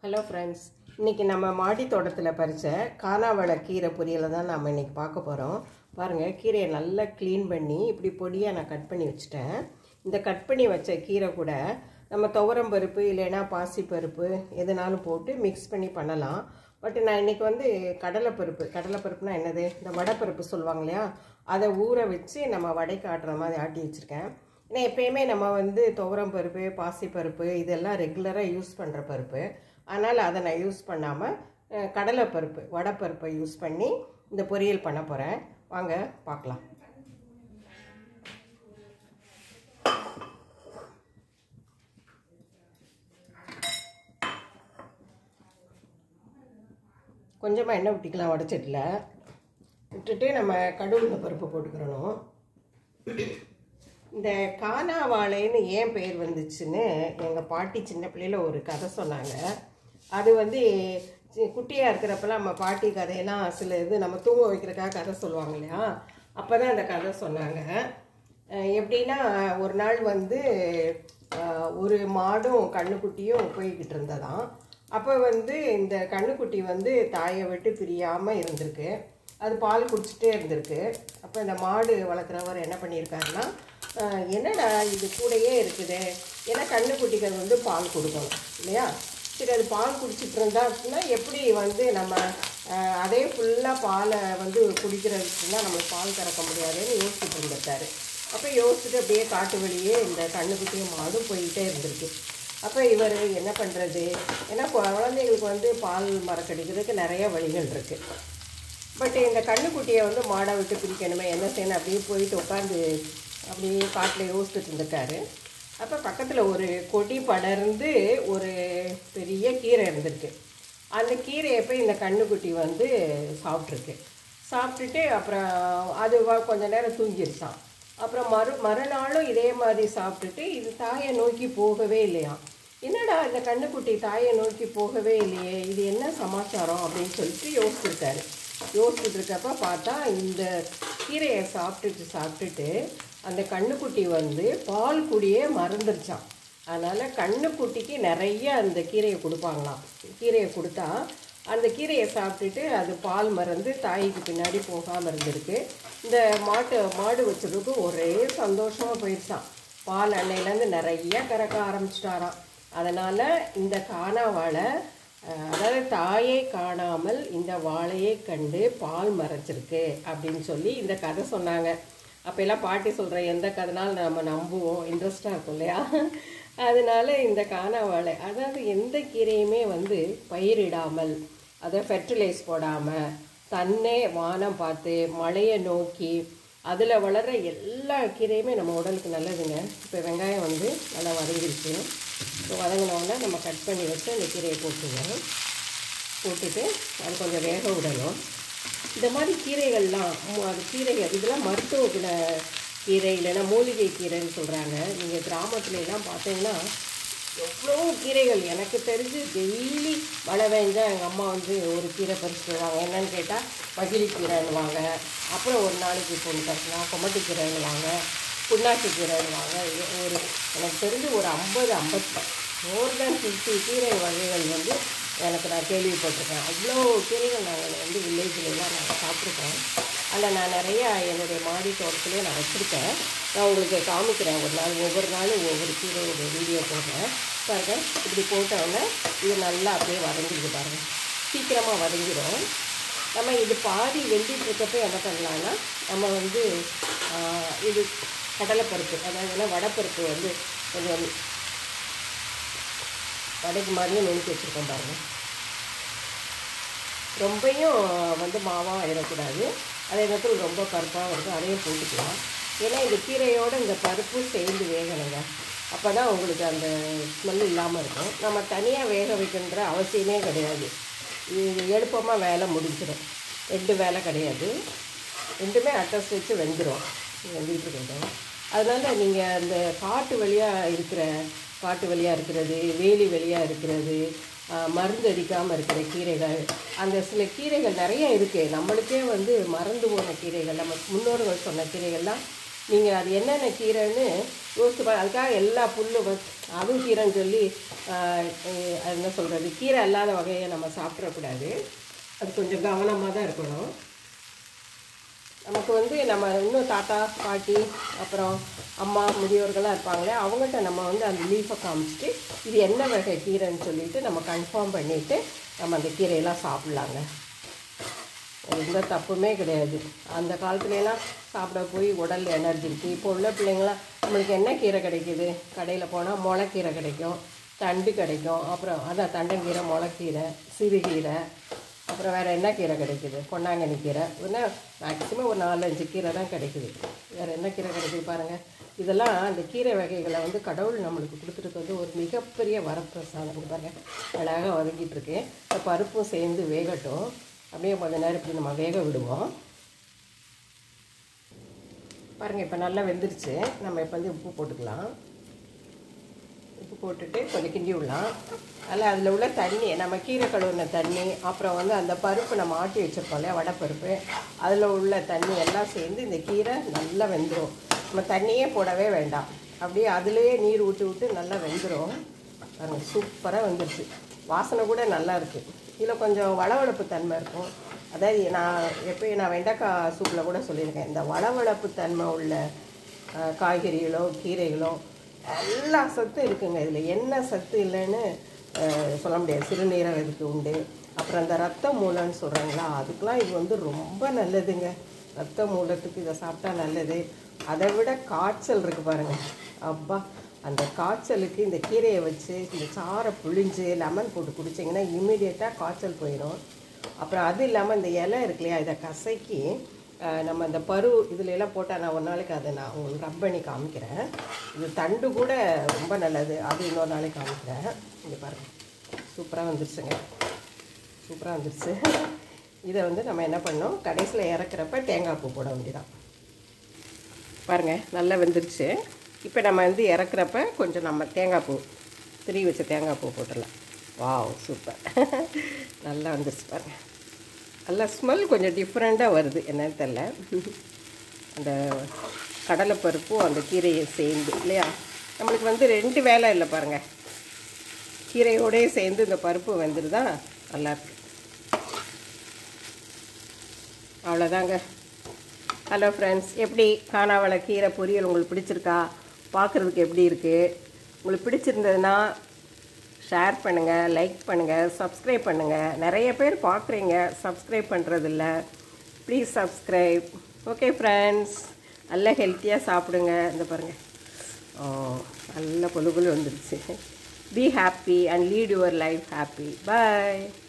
hello friends இன்றைக்கி நம்ம மாடி தோட்டத்தில் பறித்த கானாவளை கீரை பொரியலை தான் நம்ம இன்றைக்கி பார்க்க போகிறோம் பாருங்கள் கீரையை நல்லா க்ளீன் பண்ணி இப்படி பொடியாக நான் கட் பண்ணி வச்சுட்டேன் இந்த கட் பண்ணி வச்ச கீரை கூட நம்ம துவரம் பருப்பு இல்லைன்னா பாசிப்பருப்பு எதுனாலும் போட்டு மிக்ஸ் பண்ணி பண்ணலாம் பட் நான் இன்றைக்கி வந்து கடலைப்பருப்பு கடலைப்பருப்புனா என்னது இந்த வடைப்பருப்பு சொல்லுவாங்க இல்லையா அதை ஊற வச்சு நம்ம வடைக்கு ஆட்டுற மாதிரி ஆட்டி வச்சுருக்கேன் ஏன்னா எப்பயுமே நம்ம வந்து துவரம் பருப்பு பாசிப்பருப்பு இதெல்லாம் ரெகுலராக யூஸ் பண்ணுற பருப்பு அதனால் அதை நான் யூஸ் பண்ணாமல் கடலைப்பருப்பு வடைப்பருப்பை யூஸ் பண்ணி இந்த பொரியல் பண்ண போகிறேன் வாங்க பார்க்கலாம் கொஞ்சமாக எண்ணெய் ஊற்றிக்கலாம் வடைச்சட்டில் விட்டுட்டு நம்ம கடுகுல பருப்பு போட்டுக்கிறணும் இந்த கானா வாழைன்னு ஏன் பெயர் வந்துச்சுன்னு எங்கள் பாட்டி சின்ன பிள்ளையில ஒரு கதை சொன்னாங்க அது வந்து சி- குட்டியா இருக்கிறப்பெல்லாம் நம்ம பாட்டி கதையெல்லாம் சில இது நம்ம தூங்க வைக்கிறதுக்காக கதை சொல்லுவாங்க இல்லையா அப்போ தான் அந்த கதை சொன்னாங்க அஹ் எப்படின்னா ஒரு நாள் வந்து அஹ், ஒரு மாடும் கண்ணுக்குட்டியும் போய்கிட்டு இருந்ததாம் அப்போ வந்து இந்த கண்ணுக்குட்டி வந்து தாயை விட்டு பிரியாமல் இருந்திருக்கு அது பால் குடிச்சிட்டே இருந்திருக்கு அப்போ இந்த மாடு வளர்க்குறவர் என்ன பண்ணியிருக்காருன்னா அஹ், என்னடா இது கூடயே இருக்குதே ஏன்னா கண்ணுக்குட்டிகள் வந்து பால் கொடுக்கணும் இல்லையா சரி அது பால் குடிச்சிட்டு இருந்தா அப்படின்னா எப்படி வந்து நம்ம அஹ், அதே ஃபுல்லாக பாலை வந்து குடிக்கிறதுக்குன்னா நம்மளுக்கு பால் கறக்க முடியாதுன்னு யோசிச்சுட்டு இருந்திருக்காரு அப்போ யோசிச்சுட்டு அப்படியே காட்டு வழியே இந்த கண்ணுக்குட்டியும் மாடும் போயிட்டே இருந்திருக்கு அப்போ இவர் என்ன பண்ணுறது ஏன்னா குழந்தைங்களுக்கு வந்து பால் மறக்கடிக்கிறதுக்கு நிறைய வழிகள் இருக்குது பட் இந்த கண்ணுக்குட்டியை வந்து மாடை விட்டு பிரிக்கணுமே என்ன செய்யணும் அப்படியே போயிட்டு உட்காந்து அப்படியே காட்டில் யோசிச்சுட்டு இருந்திருக்காரு அப்போ பக்கத்தில் ஒரு கொடி படர்ந்து ஒரு பெரிய கீரை இருந்திருக்கு அந்த கீரையை போய் இந்த கண்ணுக்குட்டி வந்து சாப்பிட்ருக்கு சாப்பிட்டுட்டு அப்புறம் அது வ- கொஞ்ச நேரம் தூங்கிருச்சான் அப்புறம் மறு மறுநாளும் இதே மாதிரி சாப்பிட்டுட்டு இது தாயை நோக்கி போகவே இல்லையாம் என்னடா இந்த கண்ணுக்குட்டி தாயை நோக்கி போகவே இல்லையே இது என்ன சமாச்சாரம் அப்படின்னு சொல்லிட்டு யோசிச்சிருக்காரு யோசிச்சுட்டு இருக்கப்ப பார்த்தா இந்த கீரையை சாப்பிட்டுட்டு சாப்பிட்டுட்டு அந்த கண்ணுக்குட்டி வந்து பால் குடியே மறந்துருச்சான் அதனால் கண்ணுக்குட்டிக்கு நிறைய அந்த கீரையை கொடுப்பாங்களாம் கீரையை கொடுத்தா அந்த கீரையை சாப்பிட்டுட்டு அது பால் மறந்து தாய்க்கு பின்னாடி போகாமல் இருந்திருக்கு இந்த மாட்டு மாடு வச்சதுக்கு ஒரே சந்தோஷமாக போயிடுச்சான் பால் அன்னையிலேருந்து நிறைய கறக்க ஆரம்பிச்சிட்டாராம் அதனால் இந்த காணா வாழை அஹ், அதாவது தாயை காணாமல் இந்த வாழையை கண்டு பால் மறைச்சிருக்கு அப்படின்னு சொல்லி இந்த கதை சொன்னாங்க அப்போ எல்லாம் பாட்டி சொல்கிற எந்த கதைனாலும் நம்ம நம்புவோம் இன்ட்ரெஸ்டாக இருக்கும் இல்லையா அதனால இந்த காணா வாழை அதாவது எந்த கீரையுமே வந்து பயிரிடாமல் அதை ஃபெர்டிலைஸ் போடாமல் தன்னே வானம் பார்த்து மழையை நோக்கி அதில் வளர்கிற எல்லா கீரையுமே நம்ம உடலுக்கு நல்லதுங்க இப்போ வெங்காயம் வந்து நல்லா வதங்கிருச்சு இப்போ வதங்கினோடனே நம்ம கட் பண்ணி வச்சு அந்த கீரையை போட்டுருவோம் போட்டுட்டு அது கொஞ்சம் வேக விடணும் இந்த மாதிரி கீரைகள்லாம் மு- அது கீரைகள் இதெல்லாம் மருத்துவ குண கீரை இல்லைன்னா மூலிகை கீரைன்னு சொல்கிறாங்க நீங்கள் கிராமத்துல எல்லாம் பார்த்தீங்கன்னா எவ்வளோ கீரைகள் எனக்கு தெரிஞ்சு டெய்லி மழை பெஞ்சா எங்கள் அம்மா வந்து ஒரு கீரை பறிச்சுட்டு வருவாங்க என்னன்னு கேட்டால் மகிழி கீரைன்னுவாங்க அப்புறம் ஒரு நாளைக்கு பொண்ணு பறிச்சுனா கொமட்டி கீரைன்னுவாங்க புண்ணாக்கு கீரைன்னுவாங்க இது ஒரு எனக்கு தெரிஞ்சு ஒரு ஐம்பது ஐம்பத்தி மோர் தேன் ஃபிஃப்டி கீரை வகைகள் வந்து எனக்கு நான் கேள்விப்பட்டிருக்கேன் அவ்வளோ கீரைகள் நாங்கள் வந்து வில்லேஜ்லாம் நாங்கள் சாப்பிட்ருக்கோம் அதில் நான் நிறையா என்னுடைய மாடி தோட்டத்திலே நான் வச்சுருக்கேன் நான் உங்களுக்கு காமிக்கிறேன் ஒரு நாள் ஒவ்வொரு நாளும் ஒவ்வொரு கீரையோட வீடியோ போடுறேன் பாருங்க இப்படி போட்டோன்னே இது நல்லா அப்படியே வதங்கிடுது பாருங்கள் சீக்கிரமாக வதங்கிடும் நம்ம இது பாதி வெந்திட்டு இருக்கப்ப என்ன பண்ணலான்னா நம்ம வந்து ஆஹ், இது கடலைப்பருப்பு அதாவது வடைப்பருப்பு வந்து கொஞ்சம் வடைக்கு மாதிரியே நுணுக்கி வச்சுருக்கோம் பாருங்கள் ரொம்பையும் வந்து மாவாக ஆயிடக்கூடாது அதே நேரத்தில் ரொம்ப பருப்பாக இருக்கும் அதையும் போட்டுக்கலாம் ஏன்னா இந்த கீரையோட இந்த பருப்பு சேர்ந்து வேகணுங்க அப்போ தான் உங்களுக்கு அந்த ஸ்மெல் இல்லாமல் இருக்கும் நம்ம தனியாக வேக வைக்கின்ற அவசியமே கிடையாது இது எழுப்பமாக வேலை முடிஞ்சிடும் ரெண்டு வேலை கிடையாது ரெண்டுமே அட்டஸ் வச்சு வெந்துடும் வெந்துக்கிட்டு இருக்கட்டும் அதனால் நீங்கள் அந்த காட்டு வழியாக இருக்கிற காட்டு வழியாக இருக்கிறது வேலி வழியாக இருக்கிறது ஆஹ், மருந்து அடிக்காமல் இருக்கிற கீரைகள் அந்த சில கீரைகள் நிறைய இருக்குது நம்மளுக்கே வந்து மறந்து போன கீரைகள் நம்ம முன்னோர்கள் சொன்ன கீரைகள்லாம் நீங்கள் அது என்னென்ன கீரைன்னு யோசிச்சு பாரு அதுக்காக எல்லா புல்லும் வ- அதுவும் கீரைன்னு சொல்லி ஆஹ், அஹ், அது என்ன சொல்கிறது கீரை அல்லாத வகையை நம்ம சாப்பிடக்கூடாது அது கொஞ்சம் கவனமாக தான் இருக்கணும் நமக்கு வந்து நம்ம இன்னும் தாத்தா பாட்டி அப்புறம் அம்மா முதியோர்களாக இருப்பாங்களே அவங்கள்ட்ட நம்ம வந்து அந்த லீஃபை காமிச்சிட்டு இது என்ன வகை கீரைன்னு சொல்லிட்டு நம்ம கன்ஃபார்ம் பண்ணிவிட்டு நம்ம அந்த கீரையெல்லாம் சாப்பிட்லாங்க எந்த தப்புமே கிடையாது அந்த காலத்துலலாம் சாப்பிட போய் உடல் எனர்ஜி இருக்குது இப்போ உள்ள பிள்ளைங்களாம் நம்மளுக்கு என்ன கீரை கிடைக்குது கடையில் போனால் முளைக்கீரை கிடைக்கும் தண்டு கிடைக்கும் அப்புறம் அதான் தண்டங்கீரை முளைக்கீரை சிறுகீரை அப்புறம் வேறு என்ன கீரை கிடைக்குது பொன்னாங்கண்ணி கீரை என்ன மேக்ஸிமம் ஒரு நாலஞ்சு கீரை தான் கிடைக்குது வேறு என்ன கீரை கிடைக்குது பாருங்கள் இதெல்லாம் அந்த கீரை வகைகளை வந்து கடவுள் நம்மளுக்கு கொடுத்துருக்கு வந்து ஒரு மிகப்பெரிய வரப்பிரசாதம் இங்க பாருங்க அழகாக வதங்கிட்டு இருக்கு இந்த பருப்பும் சேர்ந்து வேகட்டும் அப்படியே கொஞ்ச நேரம் இப்படி நம்ம வேக விடுவோம் பாருங்கள் இப்போ நல்லா வெந்துருச்சு நம்ம இப்போ வந்து உப்பு போட்டுக்கலாம் உப்பு போட்டுட்டு கொஞ்சம் கிண்டி விடலாம் அதில் அதில் உள்ள தண்ணி நம்ம கீரை கழுவுன தண்ணி அப்புறம் வந்து அந்த பருப்பு நம்ம ஆட்டி வச்சுருப்போம் இல்லையா வடைப்பருப்பு அதில் உள்ள தண்ணி எல்லாம் சேர்ந்து இந்த கீரை நல்லா வெந்துடும் நம்ம தண்ணியே போடவே வேண்டாம் அப்படியே அதுலேயே நீர் விட்டு விட்டு நல்லா வெந்துடும் பாருங்க சூப்பராக வந்துருச்சு வாசனை கூட நல்லா இருக்குது இதில் கொஞ்சம் வளவளப்பு தன்மை இருக்கும் அதாவது நான் எப்பயும் நான் வெண்டைக்காய் சூப்பில் கூட சொல்லியிருக்கேன் இந்த வளவளப்பு தன்மை உள்ள அஹ், காய்கறிகளோ கீரைகளோ எல்லா சத்தும் இருக்குங்க இதில் என்ன சத்து இல்லைன்னு அஹ், சொல்ல முடியாது சிறுநீரகம் இதுக்கு உண்டு அப்புறம் அந்த ரத்த மூலம்னு சொல்கிறாங்களா அதுக்கெலாம் இது வந்து ரொம்ப நல்லதுங்க ரத்த மூலத்துக்கு இதை சாப்பிட்டா நல்லது அதை விட காய்ச்சல் இருக்குது பாருங்கள் அப்பா அந்த காய்ச்சலுக்கு இந்த கீரையை வச்சு இந்த சாறை புழிஞ்சு லெமன் போட்டு குடிச்சிங்கன்னா இம்மிடியேட்டாக காய்ச்சல் போயிடும் அப்புறம் அது இல்லாமல் இந்த இலை இருக்கு இல்லையா இதை கசக்கி அஹ், நம்ம இந்த பரு இதுல எல்லாம் போட்டால் நான் ஒரு நாளைக்கு அதை நான் உங்களுக்கு ரப் பண்ணி காமிக்கிறேன் இது தண்டு கூட ரொம்ப நல்லது அது இன்னொரு நாளைக்கு காமிக்கிறேன் இங்கே பாருங்கள் சூப்பராக வந்துருச்சுங்க சூப்பராக வந்துருச்சு இதை வந்து நம்ம என்ன பண்ணோம் கடைசியில் இறக்குறப்ப தேங்காய் பூ போட வேண்டியதான் பாருங்கள் நல்லா வெந்துருச்சு இப்போ நம்ம வந்து இறக்குறப்ப கொஞ்சம் நம்ம தேங்காய் பூ திரி வச்ச தேங்காய் பூ போட்டுடலாம் வாவ் சூப்பர் நல்லா வந்துருச்சு பாருங்கள் நல்லா ஸ்மெல் கொஞ்சம் டிஃப்ரெண்ட்டாக வருது என்னன்னு தெரில அந்த கடலைப்பருப்பும் அந்த கீரையும் சேர்ந்து இல்லையா நம்மளுக்கு வந்து ரெண்டு வேலை இல்லை பாருங்கள் கீரையோடயே சேர்ந்து இந்த பருப்பு வெந்துருதா நல்லாயிருக்கு அவ்வளோதாங்க ஹலோ ஃப்ரெண்ட்ஸ் எப்படி காணாவளை கீரை பொரியல் உங்களுக்கு பிடிச்சிருக்கா பார்க்குறதுக்கு எப்படி இருக்குது உங்களுக்கு பிடிச்சிருந்ததுன்னா ஷேர் பண்ணுங்கள் லைக் பண்ணுங்கள் சப்ஸ்கிரைப் பண்ணுங்கள் நிறைய பேர் பார்க்குறீங்க சப்ஸ்கிரைப் பண்ணுறதில்ல ப்ளீஸ் சப்ஸ்கிரைப் ஓகே ஃப்ரெண்ட்ஸ் நல்ல ஹெல்த்தியாக சாப்பிடுங்க இந்த பாருங்கள் ஓ நல்ல பொழுகுలు வந்துருச்சு be happy and lead your life happy bye